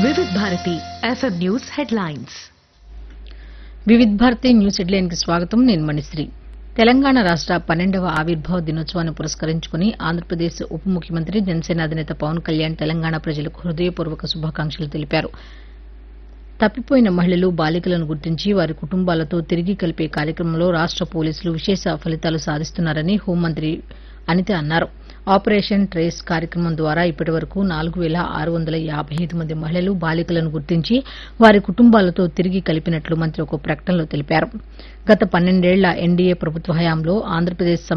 వివిధ Bharati FM news headlines Vividh Bharati news headline కి స్వాగతం నేను మణిశ్రీ తెలంగాణ రాష్ట పన్నెండవ ఆవిర్భావ దినోత్సవాన్ని పురస్కరించుకుని ఆంధ్రప్రదేశ్ ఉప ముఖ్యమంత్రి జనసేన అధినేత పవన్ కళ్యాణ్ తెలంగాణ ప్రజలకు హృదయపూర్వక శుభాకాంక్షలు తెలిపారు తప్పిపోయిన మహిళలు బాలికలను గుర్తించి వారి కుటుంబాలతో తిరిగి కలిపే కార్యక్రమంలో రాష్ట పోలీసులు విశేష ఫలితాలు సాధిస్తున్నారని హోంమంత్రి అనిత అన్నారు ఆపరేషన్ ట్రేస్ కార్యక్రమం ద్వారా ఇప్పటివరకు నాలుగు వేల ఆరు వందల యాభై ఐదు మంది మహిళలు బాలికలను గుర్తించి వారి కుటుంబాలతో తిరిగి కలిపినట్లు మంత్రి ఒక ప్రకటనలో తెలిపారు గత పన్నెండేళ్ల ఎన్డీఏ ప్రభుత్వ హయాంలో ఆంధ్రప్రదేశ్